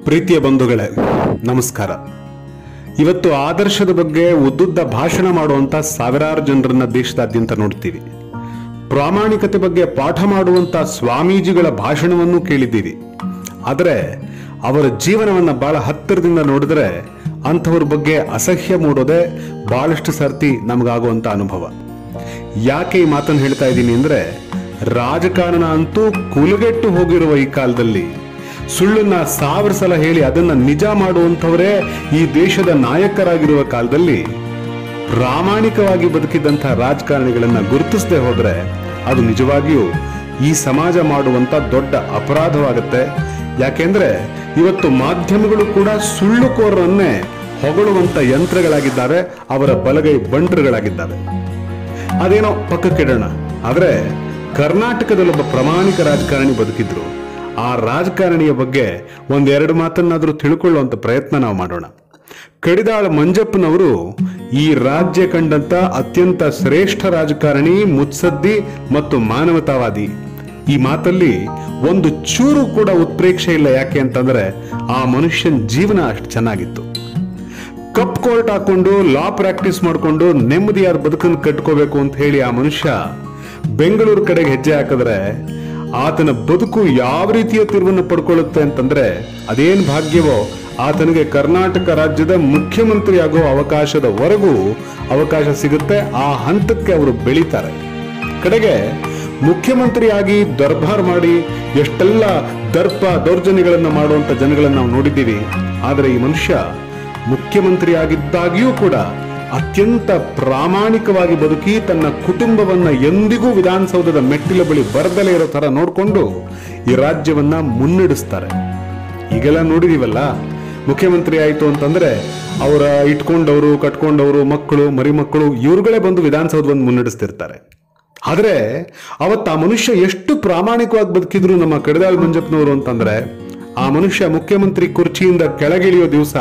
ಪ್ರೀತಿಯ ಬಂಧುಗಳೇ ನಮಸ್ಕಾರ ಇವತ್ತು ಆದರ್ಶದ ಬಗ್ಗೆ ಉದ್ದುದ್ದ ಭಾಷಣ ಮಾಡುವಂತ ಸಾವಿರಾರು ಜನರನ್ನ ದೇಶದಾದ್ಯಂತ ನೋಡ್ತೀವಿ ಪ್ರಾಮಾಣಿಕತೆ ಬಗ್ಗೆ ಪಾಠ ಮಾಡುವಂತ ಸ್ವಾಮೀಜಿಗಳ ಭಾಷಣವನ್ನು ಕೇಳಿದ್ದೀವಿ ಆದರೆ ಅವರ ಜೀವನವನ್ನ ಬಹಳ ಹತ್ತಿರದಿಂದ ನೋಡಿದ್ರೆ ಅಂಥವ್ರ ಬಗ್ಗೆ ಅಸಹ್ಯ ಮೂಡೋದೇ ಬಹಳಷ್ಟು ಸರ್ತಿ ನಮಗಾಗುವಂತ ಅನುಭವ ಯಾಕೆ ಈ ಮಾತನ್ನು ಹೇಳ್ತಾ ಇದ್ದೀನಿ ಅಂದ್ರೆ ರಾಜಕಾರಣ ಅಂತೂ ಕುಲಗೆಟ್ಟು ಹೋಗಿರುವ ಈ ಕಾಲದಲ್ಲಿ ಸುಳ್ಳನ್ನ ಸಾವಿರ ಸಲ ಹೇಳಿ ಅದನ್ನ ನಿಜ ಮಾಡುವಂಥವರೇ ಈ ದೇಶದ ನಾಯಕರಾಗಿರುವ ಕಾಲದಲ್ಲಿ ಪ್ರಾಮಾಣಿಕವಾಗಿ ಬದುಕಿದಂಥ ರಾಜಕಾರಣಿಗಳನ್ನ ಗುರುತಿಸದೆ ಹೋದ್ರೆ ಅದು ನಿಜವಾಗಿಯೂ ಈ ಸಮಾಜ ಮಾಡುವಂತ ದೊಡ್ಡ ಅಪರಾಧವಾಗುತ್ತೆ ಯಾಕೆಂದ್ರೆ ಇವತ್ತು ಮಾಧ್ಯಮಗಳು ಕೂಡ ಸುಳ್ಳುಕೋರರನ್ನೇ ಹೊಗಳುವಂತ ಯಂತ್ರಗಳಾಗಿದ್ದಾವೆ ಅವರ ಬಲಗೈ ಬಂಟ್ರುಗಳಾಗಿದ್ದಾವೆ ಅದೇನೋ ಪಕ್ಕಕ್ಕಿಡೋಣ ಆದ್ರೆ ಕರ್ನಾಟಕದಲ್ಲೊಬ್ಬ ಪ್ರಾಮಾಣಿಕ ರಾಜಕಾರಣಿ ಬದುಕಿದ್ರು ಆ ರಾಜಕಾರಣಿಯ ಬಗ್ಗೆ ಒಂದೆರಡು ಮಾತನ್ನಾದ್ರೂ ತಿಳ್ಕೊಳ್ಳುವಂತ ಪ್ರಯತ್ನ ನಾವು ಮಾಡೋಣ ಕಡಿದಾಳ ಮಂಜಪ್ಪನವರು ಈ ರಾಜ್ಯ ಕಂಡಂತ ಅತ್ಯಂತ ಶ್ರೇಷ್ಠ ರಾಜಕಾರಣಿ ಮುತ್ಸದ್ದಿ ಮತ್ತು ಮಾನವತಾವಾದಿ ಈ ಮಾತಲ್ಲಿ ಒಂದು ಚೂರು ಕೂಡ ಉತ್ಪ್ರೇಕ್ಷೆ ಇಲ್ಲ ಯಾಕೆ ಅಂತಂದ್ರೆ ಆ ಮನುಷ್ಯನ ಜೀವನ ಅಷ್ಟು ಚೆನ್ನಾಗಿತ್ತು ಕಪ್ ಕೋರ್ಟ್ ಹಾಕೊಂಡು ಲಾ ಪ್ರಾಕ್ಟೀಸ್ ಮಾಡಿಕೊಂಡು ನೆಮ್ಮದಿಯಾದ ಬದುಕನ್ನು ಕಟ್ಕೋಬೇಕು ಅಂತ ಹೇಳಿ ಆ ಮನುಷ್ಯ ಬೆಂಗಳೂರು ಕಡೆಗೆ ಹೆಜ್ಜೆ ಹಾಕಿದ್ರೆ ಆತನ ಬದುಕು ಯಾವ ರೀತಿಯ ತಿರುವನ್ನು ಪಡ್ಕೊಳ್ಳುತ್ತೆ ಅಂತಂದ್ರೆ ಅದೇನ್ ಭಾಗ್ಯವೋ ಆತನಿಗೆ ಕರ್ನಾಟಕ ರಾಜ್ಯದ ಮುಖ್ಯಮಂತ್ರಿ ಆಗೋ ಅವಕಾಶದವರೆಗೂ ಅವಕಾಶ ಸಿಗುತ್ತೆ ಆ ಹಂತಕ್ಕೆ ಅವರು ಬೆಳೀತಾರೆ ಕಡೆಗೆ ಮುಖ್ಯಮಂತ್ರಿಯಾಗಿ ದರ್ಬಾರ್ ಮಾಡಿ ಎಷ್ಟೆಲ್ಲ ದರ್ಪ ದೌರ್ಜನ್ಯಗಳನ್ನ ಮಾಡುವಂತ ಜನಗಳನ್ನ ನಾವು ನೋಡಿದ್ದೀವಿ ಆದರೆ ಈ ಮನುಷ್ಯ ಮುಖ್ಯಮಂತ್ರಿ ಆಗಿದ್ದಾಗಿಯೂ ಕೂಡ ಅತ್ಯಂತ ಪ್ರಾಮಾಣಿಕವಾಗಿ ಬದುಕಿ ತನ್ನ ಕುಟುಂಬವನ್ನ ಎಂದಿಗೂ ವಿಧಾನಸೌಧದ ಮೆಟ್ಟಿಲ ಬಳಿ ಬರದಲೇ ಇರೋ ತರ ನೋಡಿಕೊಂಡು ಈ ರಾಜ್ಯವನ್ನ ಮುನ್ನಡೆಸ್ತಾರೆ ಈಗೆಲ್ಲ ನೋಡಿದೀವಲ್ಲ ಮುಖ್ಯಮಂತ್ರಿ ಆಯಿತು ಅಂತಂದ್ರೆ ಅವರ ಇಟ್ಕೊಂಡವರು ಕಟ್ಕೊಂಡವರು ಮಕ್ಕಳು ಮರಿಮಕ್ಕಳು ಇವ್ರುಗಳೇ ಬಂದು ವಿಧಾನಸೌಧವನ್ನು ಮುನ್ನಡೆಸ್ತಿರ್ತಾರೆ ಆದ್ರೆ ಅವತ್ತು ಆ ಮನುಷ್ಯ ಎಷ್ಟು ಪ್ರಾಮಾಣಿಕವಾಗಿ ಬದುಕಿದ್ರು ನಮ್ಮ ಕಡಿದಾಳ್ ಮಂಜಪ್ಪನವರು ಅಂತಂದ್ರೆ ಆ ಮನುಷ್ಯ ಮುಖ್ಯಮಂತ್ರಿ ಕುರ್ಚಿಯಿಂದ ಕೆಳಗಿಳಿಯೋ ದಿವಸ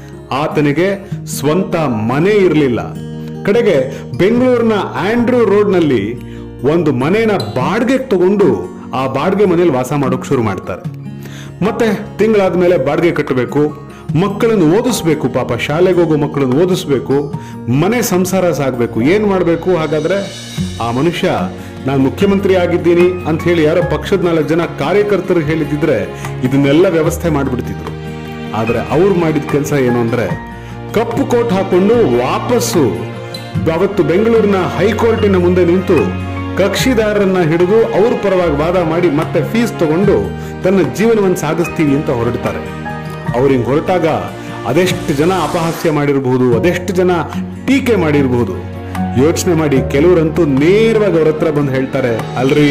ಆತನಿಗೆ ಸ್ವಂತ ಮನೆ ಇರಲಿಲ್ಲ ಕಡೆಗೆ ಬೆಂಗಳೂರಿನ ಆಂಡ್ರೂ ರೋಡ್ನಲ್ಲಿ ಒಂದು ಮನೇನ ಬಾಡಿಗೆಗೆ ತಗೊಂಡು ಆ ಬಾಡಿಗೆ ಮನೇಲಿ ವಾಸ ಮಾಡೋಕೆ ಶುರು ಮಾಡ್ತಾರೆ ಮತ್ತೆ ತಿಂಗಳಾದ ಮೇಲೆ ಬಾಡಿಗೆ ಕಟ್ಟಬೇಕು ಮಕ್ಕಳನ್ನು ಓದಿಸ್ಬೇಕು ಪಾಪ ಶಾಲೆಗೆ ಹೋಗೋ ಮಕ್ಕಳನ್ನು ಓದಿಸ್ಬೇಕು ಮನೆ ಸಂಸಾರ ಸಾಗಬೇಕು ಏನ್ ಮಾಡಬೇಕು ಹಾಗಾದ್ರೆ ಆ ಮನುಷ್ಯ ನಾನು ಮುಖ್ಯಮಂತ್ರಿ ಆಗಿದ್ದೀನಿ ಅಂತ ಹೇಳಿ ಯಾರೋ ಪಕ್ಷದ ನಾಲ್ಕು ಜನ ಕಾರ್ಯಕರ್ತರು ಹೇಳಿದಿದ್ರೆ ಇದನ್ನೆಲ್ಲ ವ್ಯವಸ್ಥೆ ಮಾಡಿಬಿಡ್ತಿದ್ರು ಆದ್ರೆ ಅವ್ರು ಮಾಡಿದ ಕೆಲಸ ಏನು ಅಂದ್ರೆ ಕಪ್ಪು ಕೋಟ್ ಹಾಕೊಂಡು ವಾಪಸ್ಸು ಅವತ್ತು ಬೆಂಗಳೂರಿನ ಹೈಕೋರ್ಟಿನ ಮುಂದೆ ನಿಂತು ಕಕ್ಷಿದಾರರನ್ನ ಹಿಡಿದು ಅವ್ರ ಪರವಾಗಿ ವಾದ ಮಾಡಿ ಮತ್ತೆ ಫೀಸ್ ತಗೊಂಡು ತನ್ನ ಜೀವನವನ್ನು ಸಾಗಿಸ್ತೀವಿ ಅಂತ ಹೊರಡ್ತಾರೆ ಅವ್ರು ಹಿಂಗ್ ಹೊರಟಾಗ ಅದೆಷ್ಟು ಜನ ಅಪಹಾಸ್ಯ ಮಾಡಿರಬಹುದು ಅದೆಷ್ಟು ಜನ ಟೀಕೆ ಮಾಡಿರಬಹುದು ಯೋಚನೆ ಮಾಡಿ ಕೆಲವರಂತೂ ನೇರವಾಗಿ ಅವ್ರ ಹತ್ರ ಬಂದು ಹೇಳ್ತಾರೆ ಅಲ್ರಿ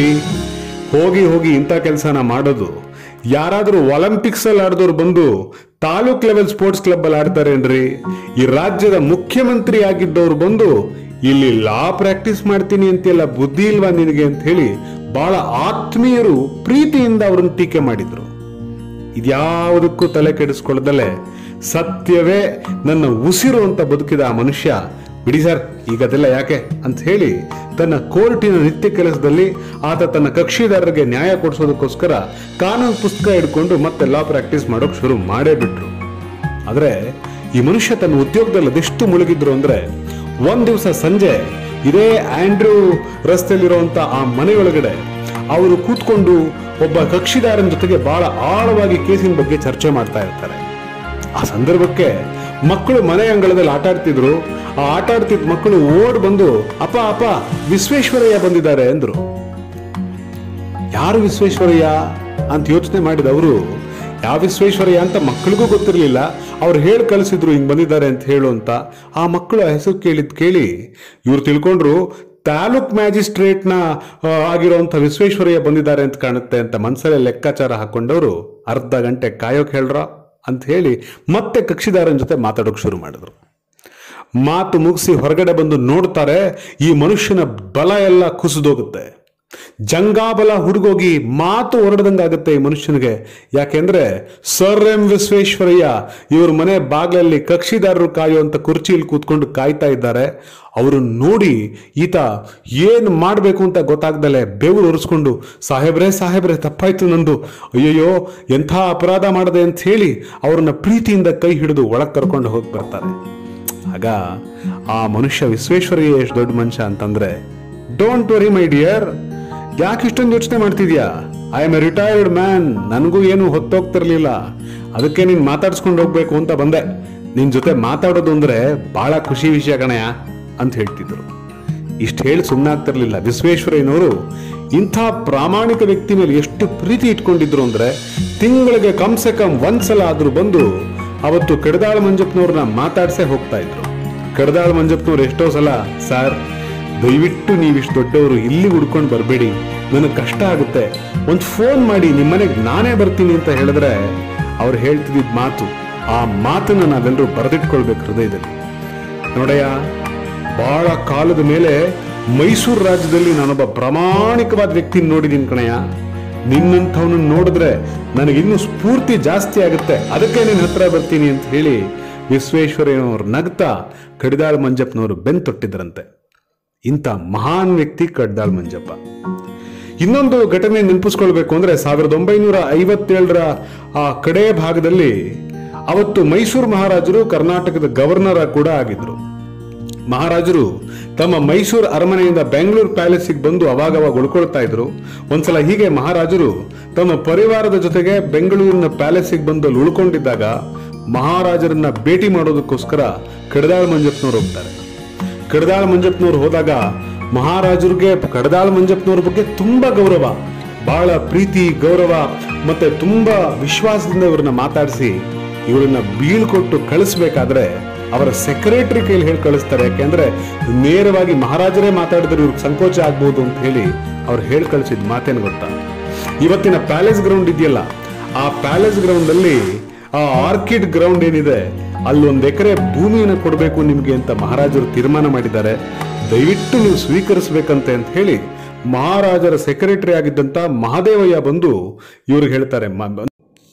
ಹೋಗಿ ಹೋಗಿ ಇಂಥ ಕೆಲಸನ ಮಾಡೋದು ಯಾರಾದರೂ ಒಲಿಂಪಿಕ್ಸ್ ಅಲ್ಲಿ ಆಡಿದವ್ರು ಬಂದು ತಾಲೂಕ್ ಲೆವೆಲ್ ಸ್ಪೋರ್ಟ್ಸ್ ಕ್ಲಬ್ ಅಲ್ಲಿ ಆಡ್ತಾರೇನ್ರಿ ಈ ರಾಜ್ಯದ ಮುಖ್ಯಮಂತ್ರಿ ಆಗಿದ್ದವ್ರು ಬಂದು ಇಲ್ಲಿ ಲಾ ಪ್ರಾಕ್ಟೀಸ್ ಮಾಡ್ತೀನಿ ಅಂತೆಲ್ಲ ಬುದ್ಧಿ ಇಲ್ವಾ ನಿನಗೆ ಅಂತ ಹೇಳಿ ಬಹಳ ಆತ್ಮೀಯರು ಪ್ರೀತಿಯಿಂದ ಅವ್ರನ್ನ ಟೀಕೆ ಮಾಡಿದ್ರು ಇದ್ಯಾವುದಕ್ಕೂ ತಲೆ ಕೆಡಿಸ್ಕೊಳ್ಳದಲ್ಲೇ ಸತ್ಯವೇ ನನ್ನ ಉಸಿರು ಅಂತ ಬದುಕಿದ ಆ ಮನುಷ್ಯ ಬಿಡಿ ಸರ್ ಈಗ ಅದೆಲ್ಲ ಯಾಕೆ ಅಂತ ಹೇಳಿ ತನ್ನ ಕೋರ್ಟಿನ ನಿತ್ಯ ಕೆಲಸದಲ್ಲಿ ಆತ ತನ್ನ ಕಕ್ಷಿದಾರರಿಗೆ ನ್ಯಾಯ ಕೊಡಿಸೋದಕ್ಕೋಸ್ಕರ ಕಾನೂನು ಪುಸ್ತಕ ಹಿಡ್ಕೊಂಡು ಮತ್ತೆ ಲಾ ಪ್ರಾಕ್ಟೀಸ್ ಮಾಡೋಕೆ ಶುರು ಮಾಡೇ ಬಿಟ್ರು ಆದ್ರೆ ಈ ಮನುಷ್ಯ ತನ್ನ ಉದ್ಯೋಗದಲ್ಲಿ ಅದೆಷ್ಟು ಮುಳುಗಿದ್ರು ಅಂದ್ರೆ ಒಂದ್ ದಿವಸ ಸಂಜೆ ಇದೇ ಆಂಡ್ರೂ ರಸ್ತೆಯಲ್ಲಿರುವಂತ ಆ ಮನೆಯೊಳಗಡೆ ಅವರು ಕೂತ್ಕೊಂಡು ಒಬ್ಬ ಕಕ್ಷಿದಾರನ ಜೊತೆಗೆ ಬಹಳ ಆಳವಾಗಿ ಕೇಸಿನ ಬಗ್ಗೆ ಚರ್ಚೆ ಮಾಡ್ತಾ ಇರ್ತಾರೆ ಆ ಸಂದರ್ಭಕ್ಕೆ ಮಕ್ಕಳು ಮನೆ ಅಂಗಳದಲ್ಲಿ ಆಟ ಆಡ್ತಿದ್ರು ಆ ಆಟ ಆಡ್ತಿದ್ದ ಮಕ್ಕಳು ಓಡ್ ಬಂದು ಅಪ್ಪ ಅಪ್ಪ ವಿಶ್ವೇಶ್ವರಯ್ಯ ಬಂದಿದ್ದಾರೆ ಅಂದ್ರು ಯಾರು ವಿಶ್ವೇಶ್ವರಯ್ಯ ಅಂತ ಯೋಚನೆ ಮಾಡಿದವರು ಯಾವ ವಿಶ್ವೇಶ್ವರಯ್ಯ ಅಂತ ಮಕ್ಕಳಿಗೂ ಗೊತ್ತಿರಲಿಲ್ಲ ಅವ್ರು ಹೇಳಿ ಕಳಿಸಿದ್ರು ಹಿಂಗ್ ಬಂದಿದ್ದಾರೆ ಅಂತ ಹೇಳು ಅಂತ ಆ ಮಕ್ಕಳು ಆ ಹೆಸರು ಕೇಳಿದ್ ಕೇಳಿ ಇವ್ರು ತಿಳ್ಕೊಂಡ್ರು ತಾಲೂಕ್ ಮ್ಯಾಜಿಸ್ಟ್ರೇಟ್ನ ಆಗಿರುವಂತ ವಿಶ್ವೇಶ್ವರಯ್ಯ ಬಂದಿದ್ದಾರೆ ಅಂತ ಕಾಣುತ್ತೆ ಅಂತ ಮನ್ಸಲ್ಲೇ ಲೆಕ್ಕಾಚಾರ ಹಾಕೊಂಡವರು ಅರ್ಧ ಗಂಟೆ ಕಾಯೋಕ್ ಹೇಳ್ರ ಅಂತ ಹೇಳಿ ಮತ್ತೆ ಕಕ್ಷಿದಾರನ ಜೊತೆ ಮಾತಾಡೋಕೆ ಶುರು ಮಾಡಿದ್ರು ಮಾತು ಮುಗಿಸಿ ಹೊರಗಡೆ ಬಂದು ನೋಡ್ತಾರೆ ಈ ಮನುಷ್ಯನ ಬಲ ಎಲ್ಲ ಕುಸಿದೋಗುತ್ತೆ ಜಂಗಾಬಲ ಹುಡುಗೋಗಿ ಮಾತು ಹೊರಡ್ದಂಗಾಗುತ್ತೆ ಈ ಮನುಷ್ಯನಿಗೆ ಯಾಕೆಂದ್ರೆ ಸರ್ ಎಂ ವಿಶ್ವೇಶ್ವರಯ್ಯ ಇವ್ರ ಮನೆ ಬಾಗ್ಲಲ್ಲಿ ಕಕ್ಷಿದಾರರು ಕಾಯುವಂತ ಕುರ್ಚಿಯಲ್ಲಿ ಕೂತ್ಕೊಂಡು ಕಾಯ್ತಾ ಇದ್ದಾರೆ ಅವರು ನೋಡಿ ಈತ ಏನ್ ಮಾಡಬೇಕು ಅಂತ ಗೊತ್ತಾಗ್ದಲೆ ಬೆವರು ಒರೆಸ್ಕೊಂಡು ಸಾಹೇಬ್ರೆ ಸಾಹೇಬ್ರೆ ತಪ್ಪಾಯ್ತು ನಂದು ಅಯ್ಯಯ್ಯೋ ಎಂಥ ಅಪರಾಧ ಮಾಡದೆ ಅಂತ ಹೇಳಿ ಅವ್ರನ್ನ ಪ್ರೀತಿಯಿಂದ ಕೈ ಹಿಡಿದು ಒಳಗ್ ಕರ್ಕೊಂಡು ಹೋಗಿ ಬರ್ತಾರೆ ಆಗ ಆ ಮನುಷ್ಯ ವಿಶ್ವೇಶ್ವರಯ್ಯ ಎಷ್ಟು ದೊಡ್ಡ ಮನುಷ್ಯ ಅಂತಂದ್ರೆ ಡೋಂಟ್ ವರಿ ಮೈ ಡಿಯರ್ ಯಾಕೆ ಇಷ್ಟೊಂದು ಯೋಚನೆ ಮಾಡ್ತಿದ್ಯಾ I am a retired man ನನಗೂ ಏನು ಹೊತ್ತೋಗ್ತಿರ್ಲಿಲ್ಲ ಅದಕ್ಕೆ ನೀನ್ ಮಾತಾಡ್ಸ್ಕೊಂಡು ಹೋಗ್ಬೇಕು ಅಂತ ಬಂದೆ ನಿನ್ ಜೊತೆ ಮಾತಾಡೋದು ಅಂದ್ರೆ ಬಹಳ ಖುಷಿ ವಿಷಯ ಕಣಯ್ಯ ಅಂತ ಹೇಳ್ತಿದ್ರು ಇಷ್ಟು ಹೇಳಿ ಸುಮ್ಮನಾಗ್ತಿರ್ಲಿಲ್ಲ ವಿಶ್ವೇಶ್ವರಯ್ಯನವರು ಇಂಥ ಪ್ರಾಮಾಣಿಕ ವ್ಯಕ್ತಿ ಮೇಲೆ ಎಷ್ಟು ಪ್ರೀತಿ ಇಟ್ಕೊಂಡಿದ್ರು ಅಂದ್ರೆ ತಿಂಗಳಿಗೆ ಕಮ್ಸೆ ಕಮ್ ಒಂದ್ಸಲ ಆದ್ರೂ ಬಂದು ಅವತ್ತು ಕಡದಾಳ ಮಂಜಪ್ಪನವ್ರನ್ನ ಮಾತಾಡ್ಸೇ ಹೋಗ್ತಾ ಇದ್ರು ಕಡದಾಳ ಮಂಜಪ್ಪನವ್ರು ಎಷ್ಟೋ ಸಲ ಸರ್ ದಯವಿಟ್ಟು ನೀವಿಷ್ಟು ದೊಡ್ಡವರು ಇಲ್ಲಿ ಹುಡ್ಕೊಂಡು ಬರಬೇಡಿ ನನಗೆ ಕಷ್ಟ ಆಗುತ್ತೆ ಒಂದು ಫೋನ್ ಮಾಡಿ ನಿಮ್ಮನೆಗೆ ನಾನೇ ಬರ್ತೀನಿ ಅಂತ ಹೇಳಿದ್ರೆ ಅವ್ರು ಹೇಳ್ತಿದ್ದ ಮಾತು ಆ ಮಾತನ್ನ ನಾವೆಲ್ಲರೂ ಬರೆದಿಟ್ಕೊಳ್ಬೇಕು ಹೃದಯದಲ್ಲಿ ನೋಡಯ್ಯ ಬಹಳ ಕಾಲದ ಮೇಲೆ ಮೈಸೂರು ರಾಜ್ಯದಲ್ಲಿ ನಾನೊಬ್ಬ ಪ್ರಾಮಾಣಿಕವಾದ ವ್ಯಕ್ತಿ ನೋಡಿದೀನಿ ಕಣಯ್ಯ ನಿನ್ನಂಥವನನ್ನ ನೋಡಿದ್ರೆ ನನಗಿನ್ನೂ ಸ್ಫೂರ್ತಿ ಜಾಸ್ತಿ ಆಗುತ್ತೆ ಅದಕ್ಕೆ ನಿನ್ನ ಹತ್ರ ಬರ್ತೀನಿ ಅಂತ ಹೇಳಿ ವಿಶ್ವೇಶ್ವರಯ್ಯನವರು ನಗ್ತಾ ಕಡಿದಾಳ್ ಮಂಜಪ್ಪನವರು ಬೆನ್ ತೊಟ್ಟಿದ್ರಂತೆ ಇಂಥ ಮಹಾನ್ ವ್ಯಕ್ತಿ ಕಡ್ದಾಳ್ ಮಂಜಪ್ಪ ಇನ್ನೊಂದು ಘಟನೆ ನೆನಪಿಸ್ಕೊಳ್ಬೇಕು ಅಂದ್ರೆ ಸಾವಿರದ ಒಂಬೈನೂರ ಐವತ್ತೇಳರ ಆ ಕಡೆ ಭಾಗದಲ್ಲಿ ಅವತ್ತು ಮೈಸೂರು ಮಹಾರಾಜರು ಕರ್ನಾಟಕದ ಗವರ್ನರ್ ಕೂಡ ಆಗಿದ್ರು ಮಹಾರಾಜರು ತಮ್ಮ ಮೈಸೂರು ಅರಮನೆಯಿಂದ ಬೆಂಗಳೂರು ಪ್ಯಾಲೇಸಿಗೆ ಬಂದು ಅವಾಗವಾಗ ಉಳ್ಕೊಳ್ತಾ ಇದ್ರು ಒಂದ್ಸಲ ಹೀಗೆ ಮಹಾರಾಜರು ತಮ್ಮ ಪರಿವಾರದ ಜೊತೆಗೆ ಬೆಂಗಳೂರಿನ ಪ್ಯಾಲೇಸಿಗೆ ಬಂದು ಅಲ್ಲಿ ಉಳ್ಕೊಂಡಿದ್ದಾಗ ಮಹಾರಾಜರನ್ನ ಭೇಟಿ ಮಾಡೋದಕ್ಕೋಸ್ಕರ ಕಡದಾಳ್ ಮಂಜಪ್ಪನವ್ರು ಹೋಗ್ತಾರೆ ಕಡದಾಳ್ ಮಂಜಪ್ಪನವ್ರು ಹೋದಾಗ ಮಹಾರಾಜರಿಗೆ ಕಡದಾಳ್ ಮಂಜಪ್ಪನವ್ರ ಬಗ್ಗೆ ತುಂಬಾ ಗೌರವ ಬಹಳ ಪ್ರೀತಿ ಗೌರವ ಮತ್ತೆ ತುಂಬಾ ವಿಶ್ವಾಸದಿಂದ ಇವ್ರನ್ನ ಮಾತಾಡಿಸಿ ಇವರನ್ನ ಬೀಳ್ಕೊಟ್ಟು ಕಳಿಸ್ಬೇಕಾದ್ರೆ ಅವರ ಸೆಕ್ರೆಟರಿ ಕೈಲಿ ಹೇಳಿ ಕಳಿಸ್ತಾರೆ ಯಾಕೆಂದ್ರೆ ನೇರವಾಗಿ ಮಹಾರಾಜರೇ ಮಾತಾಡಿದ್ರೆ ಇವ್ರಿಗೆ ಸಂಕೋಚ ಆಗ್ಬೋದು ಅಂತ ಹೇಳಿ ಅವ್ರು ಹೇಳಿ ಕಳಿಸಿದ ಮಾತೇನು ಗೊತ್ತಾ ಇವತ್ತಿನ ಪ್ಯಾಲೇಸ್ ಗ್ರೌಂಡ್ ಇದೆಯಲ್ಲ ಆ ಪ್ಯಾಲೇಸ್ ಗ್ರೌಂಡ್ ಅಲ್ಲಿ ಆ ಆರ್ಕಿಡ್ ಗ್ರೌಂಡ್ ಏನಿದೆ ಅಲ್ಲಿ ಒಂದ್ ಎಕರೆ ಭೂಮಿಯನ್ನು ಕೊಡಬೇಕು ನಿಮ್ಗೆ ಅಂತ ಮಹಾರಾಜರು ತೀರ್ಮಾನ ಮಾಡಿದ್ದಾರೆ ದಯವಿಟ್ಟು ನೀವು ಸ್ವೀಕರಿಸ್ಬೇಕಂತೆ ಅಂತ ಹೇಳಿ ಮಹಾರಾಜರ ಸೆಕ್ರೆಟರಿ ಆಗಿದ್ದಂತ ಮಹಾದೇವಯ್ಯ ಬಂದು ಇವ್ರಿಗೆ ಹೇಳ್ತಾರೆ ಮ-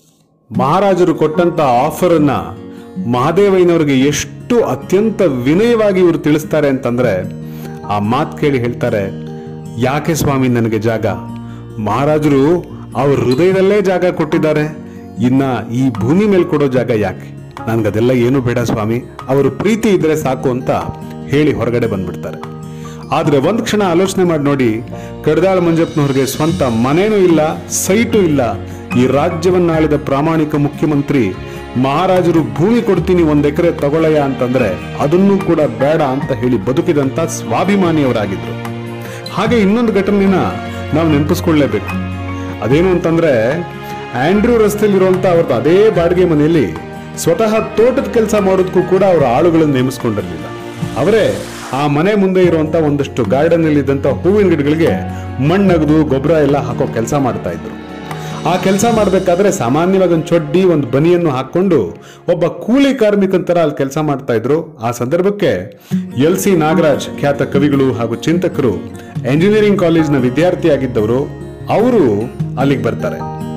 ಮಹಾರಾಜರು ಕೊಟ್ಟಂತ ಆಫರ್ ಅನ್ನ ಮಹಾದೇವಯ್ಯನವರಿಗೆ ಎಷ್ಟು ಅತ್ಯಂತ ವಿನಯವಾಗಿ ಇವರು ತಿಳಿಸ್ತಾರೆ ಅಂತಂದ್ರೆ ಆ ಮಾತು ಕೇಳಿ ಹೇಳ್ತಾರೆ ಯಾಕೆ ಸ್ವಾಮಿ ನನಗೆ ಜಾಗ ಮಹಾರಾಜರು ಅವ್ರ ಹೃದಯದಲ್ಲೇ ಜಾಗ ಕೊಟ್ಟಿದ್ದಾರೆ ಇನ್ನ ಈ ಭೂಮಿ ಮೇಲೆ ಕೊಡೋ ಜಾಗ ಯಾಕೆ ನನ್ಗದೆಲ್ಲ ಏನು ಬೇಡ ಸ್ವಾಮಿ ಅವರು ಪ್ರೀತಿ ಇದ್ರೆ ಸಾಕು ಅಂತ ಹೇಳಿ ಹೊರಗಡೆ ಬಂದ್ಬಿಡ್ತಾರೆ ಆದ್ರೆ ಒಂದ್ ಕ್ಷಣ ಆಲೋಚನೆ ಮಾಡಿ ನೋಡಿ ಕಡದಾಳ ಮಂಜಪ್ಪನವ್ರಿಗೆ ಸ್ವಂತ ಮನೇನೂ ಇಲ್ಲ ಸೈಟು ಇಲ್ಲ ಈ ರಾಜ್ಯವನ್ನಾಳಿದ ಪ್ರಾಮಾಣಿಕ ಮುಖ್ಯಮಂತ್ರಿ ಮಹಾರಾಜರು ಭೂಮಿ ಕೊಡ್ತೀನಿ ಒಂದ್ ಎಕರೆ ತಗೊಳ್ಳಯ್ಯ ಅಂತಂದ್ರೆ ಅದನ್ನೂ ಕೂಡ ಬೇಡ ಅಂತ ಹೇಳಿ ಬದುಕಿದಂತ ಸ್ವಾಭಿಮಾನಿಯವರಾಗಿದ್ರು ಹಾಗೆ ಇನ್ನೊಂದು ಘಟನೆನ ನಾವು ನೆನಪಿಸ್ಕೊಳ್ಳೇಬೇಕು ಅದೇನು ಅಂತಂದ್ರೆ ಆಂಡ್ರೂ ರಸ್ತೆಯಲ್ಲಿರುವಂತ ಅವ್ರದ್ದು ಅದೇ ಬಾಡಿಗೆ ಮನೆಯಲ್ಲಿ ಸ್ವತಃ ತೋಟದ ಕೆಲಸ ಮಾಡೋದಕ್ಕೂ ಕೂಡ ಅವರ ಆಳುಗಳನ್ನು ನೇಮಿಸ್ಕೊಂಡಿರಲಿಲ್ಲ ಅವರೇ ಆ ಮನೆ ಮುಂದೆ ಇರುವಂತ ಒಂದಷ್ಟು ಗಾರ್ಡನ್ ಅಲ್ಲಿ ಇದ್ದಂತ ಹೂವಿನ ಗಿಡಗಳಿಗೆ ಮಣ್ಣಗದು ಗೊಬ್ಬರ ಎಲ್ಲ ಹಾಕೋ ಕೆಲಸ ಮಾಡ್ತಾ ಇದ್ರು ಆ ಕೆಲಸ ಮಾಡಬೇಕಾದ್ರೆ ಸಾಮಾನ್ಯವಾಗಿ ಒಂದು ಚೊಡ್ಡಿ ಒಂದು ಬನಿಯನ್ನು ಹಾಕೊಂಡು ಒಬ್ಬ ಕೂಲಿ ಕಾರ್ಮಿಕನ ತರ ಅಲ್ಲಿ ಕೆಲಸ ಮಾಡ್ತಾ ಇದ್ರು ಆ ಸಂದರ್ಭಕ್ಕೆ ಎಲ್ ಸಿ ನಾಗರಾಜ್ ಖ್ಯಾತ ಕವಿಗಳು ಹಾಗೂ ಚಿಂತಕರು ಎಂಜಿನಿಯರಿಂಗ್ ಕಾಲೇಜ್ನ ವಿದ್ಯಾರ್ಥಿಯಾಗಿದ್ದವರು ಅವರು ಅಲ್ಲಿಗೆ ಬರ್ತಾರೆ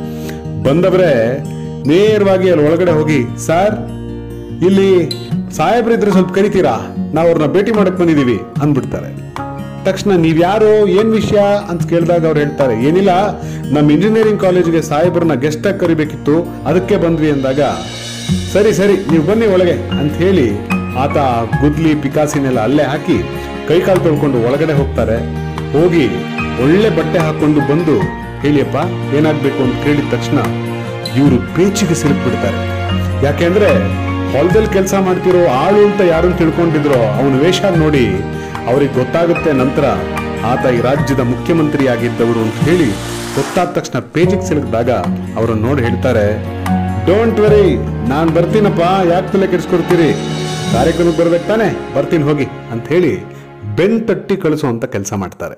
ಬಂದವರೇ ನೇರವಾಗಿ ಅಲ್ಲಿ ಒಳಗಡೆ ಹೋಗಿ ಸರ್ ಇಲ್ಲಿ ಸಾಹೇಬ್ರಿದ್ರೆ ಸ್ವಲ್ಪ ಕರಿತೀರಾ ನಾವು ಅವ್ರನ್ನ ಭೇಟಿ ಮಾಡಕ್ ಬಂದಿದೀವಿ ಅಂದ್ಬಿಡ್ತಾರೆ ತಕ್ಷಣ ನೀವ್ಯಾರು ಏನ್ ವಿಷಯ ಅಂತ ಕೇಳಿದಾಗ ಅವ್ರು ಹೇಳ್ತಾರೆ ಏನಿಲ್ಲ ನಮ್ಮ ಇಂಜಿನಿಯರಿಂಗ್ ಕಾಲೇಜ್ಗೆ ಸಾಹೇಬ್ರನ್ನ ಗೆಸ್ಟ್ ಆಗಿ ಕರಿಬೇಕಿತ್ತು ಅದಕ್ಕೆ ಬಂದ್ವಿ ಅಂದಾಗ ಸರಿ ಸರಿ ನೀವು ಬನ್ನಿ ಒಳಗೆ ಅಂತ ಹೇಳಿ ಆತ ಗುದ್ಲಿ ಪಿಕಾಸಿನೆಲ್ಲ ಅಲ್ಲೇ ಹಾಕಿ ಕೈಕಾಲು ತೊಳ್ಕೊಂಡು ಒಳಗಡೆ ಹೋಗ್ತಾರೆ ಹೋಗಿ ಒಳ್ಳೆ ಬಟ್ಟೆ ಹಾಕೊಂಡು ಬಂದು ಹೇಳಿಯಪ್ಪ ಏನಾಗ್ಬೇಕು ಅಂತ ಕೇಳಿದ ತಕ್ಷಣ ಇವರು ಪೇಚಿಗೆ ಸಿಲುಕ್ಬಿಡ್ತಾರೆ ಯಾಕೆಂದ್ರೆ ಹೊಲದಲ್ಲಿ ಕೆಲಸ ಮಾಡ್ತಿರೋ ಆಳು ಅಂತ ಯಾರನ್ನು ತಿಳ್ಕೊಂಡಿದ್ರೋ ಅವನ ವೇಷ ನೋಡಿ ಅವ್ರಿಗೆ ಗೊತ್ತಾಗುತ್ತೆ ನಂತರ ಆತ ಈ ರಾಜ್ಯದ ಮುಖ್ಯಮಂತ್ರಿ ಆಗಿದ್ದವರು ಅಂತ ಹೇಳಿ ಗೊತ್ತಾದ ತಕ್ಷಣ ಪೇಜಿಗೆ ಸಿಲುಕಿದಾಗ ಅವರನ್ನು ನೋಡಿ ಹೇಳ್ತಾರೆ ಡೋಂಟ್ ವರಿ ನಾನ್ ಬರ್ತೀನಪ್ಪ ಯಾಕೆ ತಲೆ ಕೆಡಿಸ್ಕೊಡ್ತೀರಿ ಕಾರ್ಯಕ್ರಮಕ್ಕೆ ಬರ್ಬೇಕು ತಾನೆ ಬರ್ತೀನಿ ಹೋಗಿ ಅಂತ ಹೇಳಿ ಬೆನ್ ತಟ್ಟಿ ಕಳಿಸುವಂತ ಕೆಲಸ ಮಾಡ್ತಾರೆ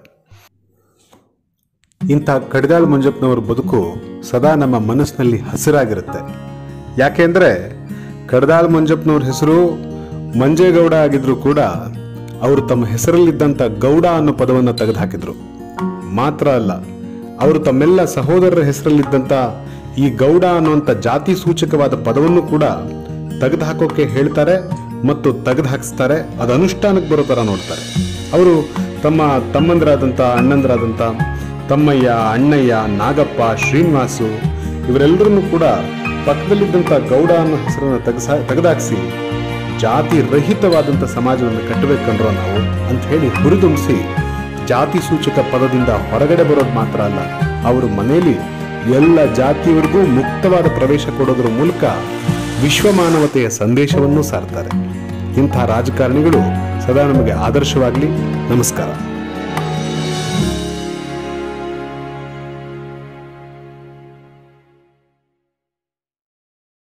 ಇಂಥ ಕಡಿದಾಳ್ ಮಂಜಪ್ಪನವರ ಬದುಕು ಸದಾ ನಮ್ಮ ಮನಸ್ಸಿನಲ್ಲಿ ಹಸಿರಾಗಿರುತ್ತೆ ಯಾಕೆಂದ್ರೆ ಕಡದಾಳ್ ಮಂಜಪ್ಪನವ್ರ ಹೆಸರು ಮಂಜೇಗೌಡ ಆಗಿದ್ರು ಕೂಡ ಅವರು ತಮ್ಮ ಹೆಸರಲ್ಲಿದ್ದಂಥ ಗೌಡ ಅನ್ನೋ ಪದವನ್ನು ತೆಗೆದುಹಾಕಿದ್ರು ಮಾತ್ರ ಅಲ್ಲ ಅವರು ತಮ್ಮೆಲ್ಲ ಸಹೋದರರ ಹೆಸರಲ್ಲಿದ್ದಂಥ ಈ ಗೌಡ ಅನ್ನುವಂಥ ಜಾತಿ ಸೂಚಕವಾದ ಪದವನ್ನು ಕೂಡ ತೆಗೆದುಹಾಕೋಕೆ ಹೇಳ್ತಾರೆ ಮತ್ತು ತೆಗೆದು ಹಾಕಿಸ್ತಾರೆ ಅದು ಅನುಷ್ಠಾನಕ್ಕೆ ಬರೋ ಥರ ನೋಡ್ತಾರೆ ಅವರು ತಮ್ಮ ತಮ್ಮಂದರಾದಂಥ ಅಣ್ಣಂದರಾದಂಥ ತಮ್ಮಯ್ಯ ಅಣ್ಣಯ್ಯ ನಾಗಪ್ಪ ಶ್ರೀನಿವಾಸು ಇವರೆಲ್ಲರನ್ನೂ ಕೂಡ ಪಕ್ಕದಲ್ಲಿದ್ದಂಥ ಗೌಡ ಅನ್ನೋ ಹೆಸರನ್ನು ತೆಗೆಸ ತೆಗೆದಾಕ್ಸಿ ಜಾತಿ ರಹಿತವಾದಂಥ ಸಮಾಜವನ್ನು ಕಟ್ಟಬೇಕಂಡ್ರೋ ನಾವು ಅಂತ ಹೇಳಿ ಹುರಿದುಂಬಿಸಿ ಜಾತಿ ಸೂಚಕ ಪದದಿಂದ ಹೊರಗಡೆ ಬರೋದು ಮಾತ್ರ ಅಲ್ಲ ಅವರು ಮನೆಯಲ್ಲಿ ಎಲ್ಲ ಜಾತಿಯವರಿಗೂ ಮುಕ್ತವಾದ ಪ್ರವೇಶ ಕೊಡೋದ್ರ ಮೂಲಕ ವಿಶ್ವ ಮಾನವತೆಯ ಸಂದೇಶವನ್ನು ಸಾರ್ತಾರೆ ಇಂಥ ರಾಜಕಾರಣಿಗಳು ಸದಾ ನಮಗೆ ಆದರ್ಶವಾಗಲಿ ನಮಸ್ಕಾರ